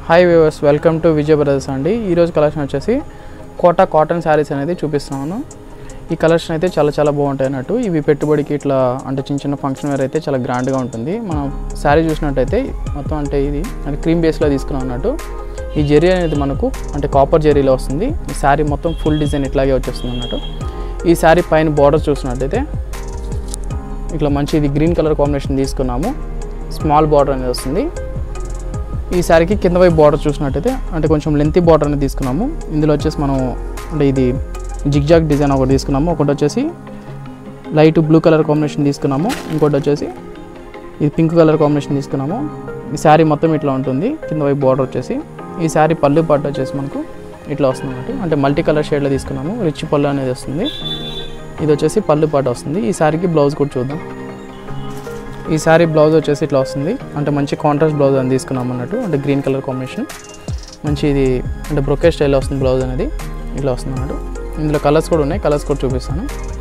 hi viewers welcome to Vijay brothers అండి ఈరోజు collection వచ్చేసి కోటా కాటన్ శారీస్ అనేది చూపిస్తున్నాను ఈ కలెక్షన్ అయితే చాలా చాలా బాగుంటాయి అన్నట్టు ఇవి పెట్టుబడికి ఇట్లా అంటే చిన్న చిన్న ఫంక్షన్ వేర్ అయితే చాలా గ్రాండ్గా ఉంటుంది మనం శారీ చూసినట్టయితే మొత్తం అంటే ఇది అంటే క్రీమ్ బేస్లో తీసుకున్నాం అన్నట్టు ఈ జెరీ అనేది మనకు అంటే కాపర్ జెరీలో వస్తుంది ఈ శారీ మొత్తం ఫుల్ డిజైన్ ఇట్లాగే వచ్చేస్తుంది అన్నట్టు ఈ శారీ పైన బార్డర్ చూసినట్టయితే ఇట్లా మంచి ఇది గ్రీన్ కలర్ కాంబినేషన్ తీసుకున్నాము స్మాల్ బార్డర్ అనేది వస్తుంది ఈ శారీకి కింద వైపు బార్డర్ చూసినట్టయితే అంటే కొంచెం లెంతీ బార్డర్ అనేది తీసుకున్నాము ఇందులో వచ్చేసి మనం అంటే ఇది జిగ్జాగ్ డిజైన్ ఒకటి తీసుకున్నాము ఒకటి వచ్చేసి లైట్ బ్లూ కలర్ కాంబినేషన్ తీసుకున్నాము ఇంకోటి వచ్చేసి ఇది పింక్ కలర్ కాంబినేషన్ తీసుకున్నాము ఈ శారీ మొత్తం ఇట్లా ఉంటుంది కింద వైపు బార్డర్ వచ్చేసి ఈ శారీ పళ్ళు పాటు వచ్చేసి మనకు ఇట్లా వస్తుంది అన్నట్టు అంటే మల్టీ కలర్ షేడ్లో తీసుకున్నాము రిచ్ పళ్ళు అనేది వస్తుంది ఇది వచ్చేసి పళ్ళు పాటు వస్తుంది ఈ శారీకి బ్లౌజ్ కూడా చూద్దాం ఈ శారీ బ్లౌజ్ వచ్చేసి ఇట్లా వస్తుంది అంటే మంచి కాంట్రాస్ట్ బ్లౌజ్ అని తీసుకున్నాం అన్నట్టు అంటే గ్రీన్ కలర్ కాంబినేషన్ మంచి ఇది అంటే బ్రొకే స్టైల్లో వస్తుంది బ్లౌజ్ అనేది ఇట్లా వస్తుంది అన్నట్టు ఇందులో కలర్స్ కూడా ఉన్నాయి కలర్స్ కూడా చూపిస్తాను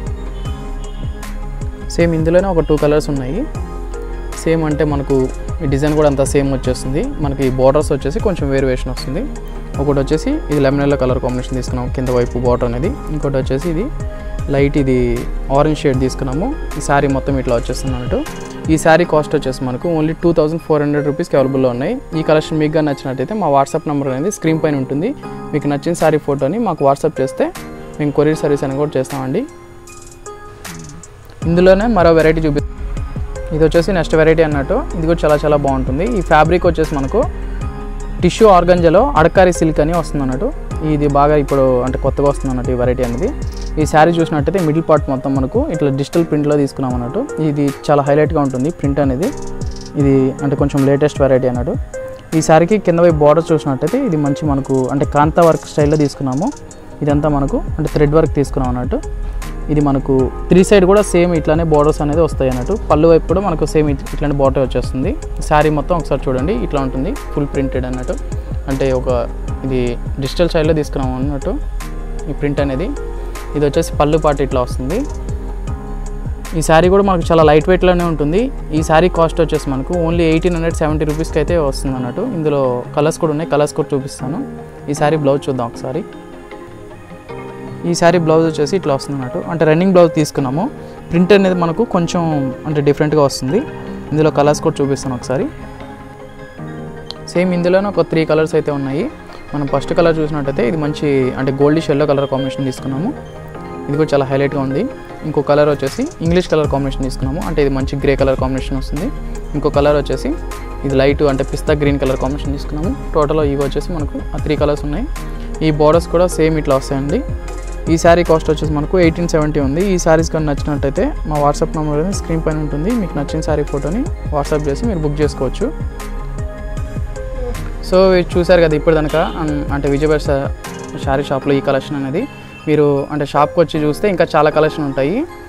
సేమ్ ఇందులోనే ఒక టూ కలర్స్ ఉన్నాయి సేమ్ అంటే మనకు ఈ డిజైన్ కూడా అంతా సేమ్ వచ్చేస్తుంది మనకి బార్డర్స్ వచ్చేసి కొంచెం వేరియేషన్ వస్తుంది ఒకటి వచ్చేసి ఇది లెమన్ ఎల్లో కలర్ కాంబినేషన్ తీసుకున్నాం కింద వైపు బార్డర్ అనేది ఇంకోటి వచ్చేసి ఇది లైట్ ఇది ఆరెంజ్ షేడ్ తీసుకున్నాము ఈ శారీ మొత్తం ఇట్లా వచ్చేస్తుంది అన్నట్టు ఈ శారీ కాస్ట్ వచ్చేసి మనకు only two thousand four hundred రూపీస్కి అవైలబుల్లో ఉన్నాయి ఈ కలెక్షన్ మీకు కానీ నచ్చినట్టయితే మా వాట్సాప్ నెంబర్ అనేది స్క్రీన్ పైన ఉంటుంది మీకు నచ్చిన శారీ ఫోటోని మాకు వాట్సాప్ చేస్తే మేము కొరియర్ సర్వీస్ అని కూడా చేస్తామండి ఇందులోనే మరో వెరైటీ చూపి ఇది వచ్చేసి నెక్స్ట్ వెరైటీ అన్నట్టు ఇది కూడా చాలా చాలా బాగుంటుంది ఈ ఫ్యాబ్రిక్ వచ్చేసి మనకు టిష్యూ ఆర్గంజలో అడకారి సిల్క్ అని వస్తుంది అన్నట్టు ఇది బాగా ఇప్పుడు అంటే కొత్తగా వస్తుంది అన్నట్టు ఈ వెరైటీ అనేది ఈ శారీ చూసినట్టయితే మిడిల్ పార్ట్ మొత్తం మనకు ఇట్లా డిజిటల్ ప్రింట్లో తీసుకున్నాం అన్నట్టు ఇది చాలా హైలైట్గా ఉంటుంది ప్రింట్ అనేది ఇది అంటే కొంచెం లేటెస్ట్ వెరైటీ అన్నట్టు ఈ శారీకి కింద వైపు బార్డర్ చూసినట్టయితే ఇది మంచి మనకు అంటే కాంతా వర్క్ స్టైల్లో తీసుకున్నాము ఇదంతా మనకు అంటే థ్రెడ్ వర్క్ తీసుకున్నాం అన్నట్టు ఇది మనకు త్రీ సైడ్ కూడా సేమ్ ఇట్లానే బార్డర్స్ అనేది వస్తాయి అన్నట్టు పళ్ళు వైపు కూడా మనకు సేమ్ ఇట్లాంటి బార్డర్ వచ్చేస్తుంది శారీ మొత్తం ఒకసారి చూడండి ఇట్లా ఉంటుంది ఫుల్ ప్రింటెడ్ అన్నట్టు అంటే ఒక ఇది డిజిటల్ స్టైల్లో తీసుకున్నాం అన్నట్టు ఈ ప్రింట్ అనేది ఇది వచ్చేసి పళ్ళు పాటు ఇట్లా వస్తుంది ఈ శారీ కూడా మనకు చాలా లైట్ వెయిట్లోనే ఉంటుంది ఈ శారీ కాస్ట్ వచ్చేసి మనకు ఓన్లీ ఎయిటీన్ హండ్రెడ్ సెవెంటీ రూపీస్కి అయితే వస్తుంది అన్నట్టు ఇందులో కలర్స్ కూడా ఉన్నాయి కలర్స్ కూడా చూపిస్తాను ఈ శారీ బ్లౌజ్ చూద్దాం ఒకసారి ఈ శారీ బ్లౌజ్ వచ్చేసి ఇట్లా వస్తుంది అన్నట్టు అంటే రన్నింగ్ బ్లౌజ్ తీసుకున్నాము ప్రింట్ అనేది మనకు కొంచెం అంటే డిఫరెంట్గా వస్తుంది ఇందులో కలర్స్ కూడా చూపిస్తాను ఒకసారి సేమ్ ఇందులోనే ఒక త్రీ కలర్స్ అయితే ఉన్నాయి మనం ఫస్ట్ కలర్ చూసినట్టయితే ఇది మంచి అంటే గోల్డిష్ ఎల్లో కలర్ కాంబినేషన్ తీసుకున్నాము ఇది కూడా చాలా హైలైట్గా ఉంది ఇంకో కలర్ వచ్చేసి ఇంగ్లీష్ కలర్ కాంబినేషన్ తీసుకున్నాము అంటే ఇది మంచి గ్రే కలర్ కాంబినేషన్ వస్తుంది ఇంకో కలర్ వచ్చేసి ఇది లైట్ అంటే పిస్తా గ్రీన్ కలర్ కాంబినేషన్ తీసుకున్నాము టోటల్ ఇవి వచ్చేసి మనకు ఆ త్రీ కలర్స్ ఉన్నాయి ఈ బార్డర్స్ కూడా సేమ్ ఇట్లా వస్తాయండి ఈ శారీ కాస్ట్ వచ్చేసి మనకు ఎయిటీన్ సెవెంటీ ఉంది ఈ శారీస్ కానీ నచ్చినట్టయితే మా వాట్సాప్ నెంబర్ అనేది స్క్రీన్ పైన ఉంటుంది మీకు నచ్చిన శారీ ఫోటోని వాట్సాప్ చేసి మీరు బుక్ చేసుకోవచ్చు సో ఇది చూసారు కదా ఇప్పుడు కనుక అంటే విజయవాడ శారీ షాప్లో ఈ కలెక్షన్ అనేది మీరు అంటే షాప్కి వచ్చి చూస్తే ఇంకా చాలా కలెక్షన్ ఉంటాయి